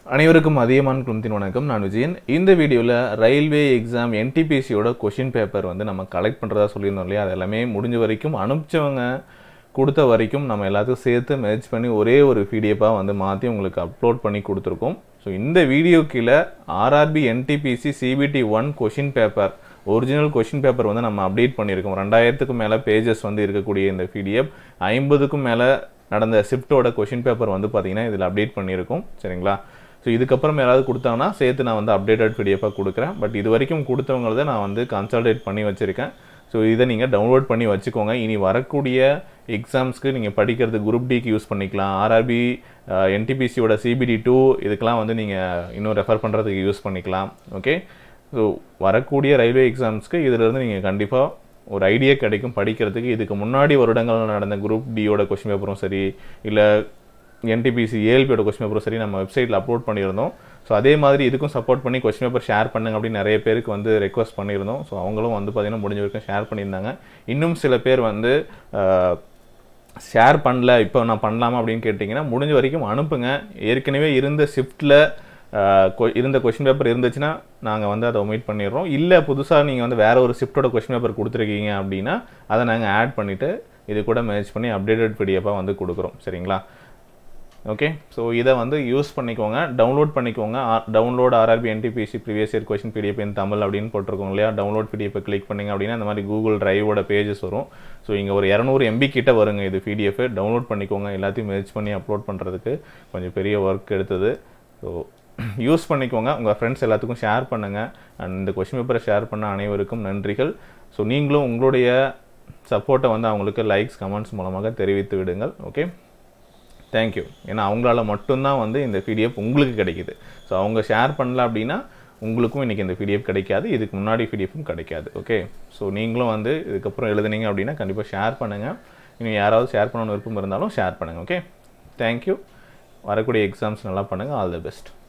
அனைவருக்கும் அதிகமான குழுமத்தின் வணக்கம் நான் விஜயன் இந்த வீடியோவில் ரயில்வே எக்ஸாம் என்டிபிசியோட கொஷின் பேப்பர் வந்து நம்ம கலெக்ட் பண்ணுறதா சொல்லியிருந்தோம் இல்லையா அது எல்லாமே முடிஞ்ச வரைக்கும் அனுப்பிச்சவங்க கொடுத்த வரைக்கும் நம்ம எல்லாத்துக்கும் சேர்த்து மேட்ச் பண்ணி ஒரே ஒரு பிடிஎஃபாக வந்து மாற்றி உங்களுக்கு அப்லோட் பண்ணி கொடுத்துருக்கோம் ஸோ இந்த வீடியோ கீழே RRB NTPC CBT one question paper original question paper வந்து நம்ம அப்டேட் பண்ணியிருக்கோம் ரெண்டாயிரத்துக்கும் மேலே பேஜஸ் வந்து இருக்கக்கூடிய இந்த பிடிஎஃப் ஐம்பதுக்கும் மேலே நடந்த ஷிஃப்ட்டோட கொஷின் பேப்பர் வந்து பார்த்தீங்கன்னா இதில் அப்டேட் பண்ணியிருக்கோம் சரிங்களா ஸோ இதுக்கப்புறம் யாராவது கொடுத்தாங்கன்னா சேர்த்து நான் வந்து அப்டேட்டட் பிடிஎஃபாக கொடுக்குறேன் பட் இது வரைக்கும் கொடுத்தவங்களத நான் வந்து கன்சல்டேட் பண்ணி வச்சுருக்கேன் ஸோ இதை நீங்கள் டவுன்லோட் பண்ணி வச்சுக்கோங்க இனி வரக்கூடிய எக்ஸாம்ஸ்க்கு நீங்கள் படிக்கிறது குரூப் டிக்கு யூஸ் பண்ணிக்கலாம் ஆர்ஆர்பி என்டிபிசியோட சிபிடி டூ இதுக்கெல்லாம் வந்து நீங்கள் இன்னும் ரெஃபர் பண்ணுறதுக்கு யூஸ் பண்ணிக்கலாம் ஓகே ஸோ வரக்கூடிய ரயில்வே எக்ஸாம்ஸ்க்கு இதிலிருந்து நீங்கள் கண்டிப்பாக ஒரு ஐடியா கிடைக்கும் படிக்கிறதுக்கு இதுக்கு முன்னாடி வருடங்கள் நடந்த குரூப் டியோட கொஷின் பேப்பரும் சரி இல்லை என்டிபிசி ஏஎல்பியோட கொஸ்டின் பேப்பரும் சரி நம்ம வெப்சைட்டில் அப்லோட் பண்ணியிருந்தோம் ஸோ அதே மாதிரி இதுக்கும் சப்போர்ட் பண்ணி கொஸ்டின் பேப்பர் ஷேர் பண்ணுங்க அப்படின்னு நிறைய பேருக்கு வந்து ரெக்வஸ்ட் பண்ணியிருந்தோம் ஸோ அவங்களும் வந்து பார்த்திங்கன்னா முடிஞ்ச வரைக்கும் ஷேர் பண்ணியிருந்தாங்க இன்னும் சில பேர் வந்து ஷேர் பண்ணல இப்போ நான் பண்ணலாமா அப்படின்னு கேட்டிங்கன்னா முடிஞ்ச வரைக்கும் அனுப்புங்க ஏற்கனவே இருந்த ஷிஃப்ட்டில் இருந்த கொஷின் பேப்பர் இருந்துச்சுன்னா நாங்கள் வந்து அதை ஒமிட் பண்ணிடுறோம் இல்லை புதுசாக நீங்கள் வந்து வேறு ஒரு ஷிஃப்ட்டோட கொஷின் பேப்பர் கொடுத்துருக்கீங்க அப்படின்னா அதை நாங்கள் ஆட் பண்ணிவிட்டு இது கூட மேட்ச் பண்ணி அப்டேட்டட் பிடிஎஃபாக வந்து கொடுக்குறோம் சரிங்களா ஓகே ஸோ இதை வந்து யூஸ் பண்ணிக்கோங்க டவுன்லோட் பண்ணிக்கோங்க download RRB NTPC previous year question PDF in Tamil அப்படின்னு போட்டிருக்கோம் இல்லையா டவுன்லோட் பிடிஎஃப் கிளிக் பண்ணிங்க அப்படின்னா இந்த மாதிரி கூகுள் டிரைவோட பேஜஸ் வரும் ஸோ இங்கே ஒரு இரநூறு எம்பி கிட்ட வருங்க இது பிடிஎஃப் டவுன்லோட் பண்ணிக்கோங்க எல்லாத்தையும் மெர்ச் பண்ணி அப்லோட் பண்ணுறதுக்கு கொஞ்சம் பெரிய ஒர்க் எடுத்தது ஸோ யூஸ் பண்ணிக்கோங்க உங்கள் ஃப்ரெண்ட்ஸ் எல்லாத்துக்கும் ஷேர் பண்ணுங்கள் அண்ட் இந்த கொஷின் பேப்பரை ஷேர் பண்ண அனைவருக்கும் நன்றிகள் ஸோ நீங்களும் உங்களுடைய சப்போர்ட்டை வந்து அவங்களுக்கு லைக்ஸ் கமெண்ட்ஸ் மூலமாக தெரிவித்து விடுங்கள் ஓகே தேங்க்யூ ஏன்னா அவங்களால மட்டும்தான் வந்து இந்த பிடிஎஃப் உங்களுக்கு கிடைக்குது ஸோ அவங்க ஷேர் பண்ணல அப்படின்னா உங்களுக்கும் இன்றைக்கி இந்த பிடிஎஃப் கிடைக்காது இதுக்கு முன்னாடி பிடிஎஃப்பும் கிடைக்காது ஓகே ஸோ நீங்களும் வந்து இதுக்கப்புறம் எழுதுனீங்க அப்படின்னா கண்டிப்பாக ஷேர் பண்ணுங்கள் இன்னும் யாராவது ஷேர் பண்ணணும்னு விருப்பம் இருந்தாலும் ஷேர் பண்ணுங்கள் ஓகே தேங்க்யூ வரக்கூடிய எக்ஸாம்ஸ் நல்லா பண்ணுங்கள் ஆல் தி பெஸ்ட்